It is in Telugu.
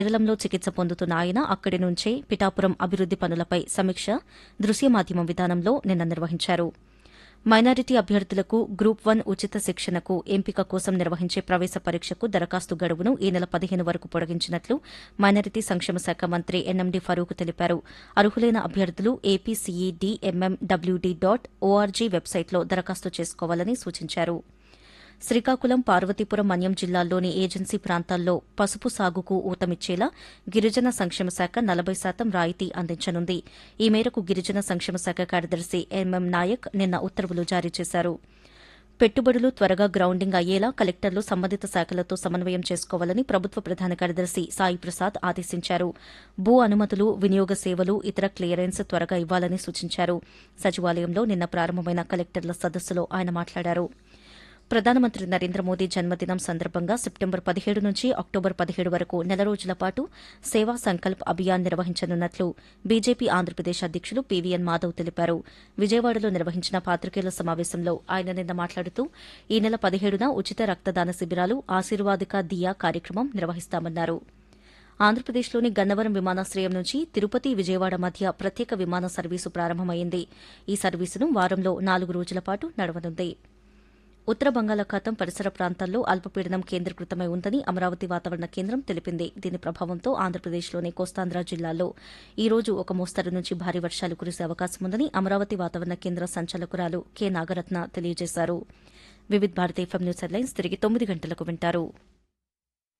కేరళంలో చికిత్స పొందుతున్న ఆయన అక్కడి నుంచే పిఠాపురం అభివృద్ది పనులపై సమీక్ష దృశ్య మాధ్యమం విధానంలో నిన్న నిర్వహించారు మైనారిటీ అభ్యర్థులకు గ్రూప్ వన్ ఉచిత శిక్షణకు ఎంపిక కోసం నిర్వహించే ప్రవేశ పరీక్షకు దరఖాస్తు గడువును ఈ నెల పదిహేను వరకు పొడిగించినట్లు మైనారిటీ సంక్షేమ శాఖ మంత్రి ఎన్ఎండి ఫరూక్ తెలిపారు అర్హులైన అభ్యర్థులు ఏపీసీఈడీఎంఎండబ్ల్యూడీ డాట్ ఓఆర్జీ వెబ్సైట్లో దరఖాస్తు చేసుకోవాలని సూచించారు శ్రీకాకుళం పార్వతీపురం మన్యం జిల్లాల్లోని ఏజెన్సీ ప్రాంతాల్లో పసుపు సాగుకు ఊతమిచ్చేలా గిరిజన సంక్షేమ శాఖ నలభై శాతం రాయితీ అందించనుంది ఈ మేరకు గిరిజన సంక్షేమ శాఖ కార్యదర్శి ఎంఎం నాయక్ నిన్న ఉత్తర్వులు జారీ చేశారు పెట్టుబడులు త్వరగా గ్రౌండింగ్ అయ్యేలా కలెక్టర్లు సంబంధిత శాఖలతో సమన్వయం చేసుకోవాలని ప్రభుత్వ ప్రధాన కార్యదర్శి సాయి ప్రసాద్ ఆదేశించారు భూ అనుమతులు వినియోగ సేవలు ఇతర క్లియరెన్స్ త్వరగా ఇవ్వాలని సూచించారు సచివాలయంలో నిన్న ప్రారంభమైన కలెక్టర్ల సదస్సులో ఆయన మాట్లాడారు ప్రధానమంత్రి నరేంద్ర మోదీ జన్మదినం సందర్భంగా సెప్టెంబర్ పదిహేడు నుంచి అక్టోబర్ పదిహేడు వరకు నెల రోజుల పాటు సేవా సంకల్ప్ అభియాన్ నిర్వహించనున్నట్లు బీజేపీ ఆంధ్రప్రదేశ్ అధ్యకులు పీవీఎన్ మాధవ్ తెలిపారు విజయవాడలో నిర్వహించిన పాత్రికేయుల సమావేశంలో ఆయన నిన్న మాట్లాడుతూ ఈ నెల పదిహేడున ఉచిత రక్తదాన శిబిరాలు ఆశీర్వాదిక దియా కార్యక్రమం నిర్వహిస్తామన్నారు ఆంధ్రప్రదేశ్లోని గన్నవరం విమానాశ్రయం నుంచి తిరుపతి విజయవాడ మధ్య ప్రత్యేక విమాన సర్వీసు ప్రారంభమైంది ఈ సర్వీసును వారంలో నాలుగు రోజుల పాటు నడవనుంది ఉత్తర బంగాళాఖాతం పరిసర ప్రాంతాల్లో అల్పపీడనం కేంద్రీకృతమై ఉందని అమరావతి వాతావరణ కేంద్రం తెలిపింది దీని ప్రభావంతో ఆంధ్రప్రదేశ్లోని కోస్తాంధ్ర జిల్లాల్లో ఈ రోజు ఒక మోస్తరు నుంచి భారీ వర్షాలు కురిసే అవకాశం ఉందని అమరావతి వాతావరణ కేంద్ర సంచాలకురాలు కె నాగరత్న తెలియజేశారు Vividh Bharati FM news headlines తిరిగి తొమ్మిది గంటలకు వింటారు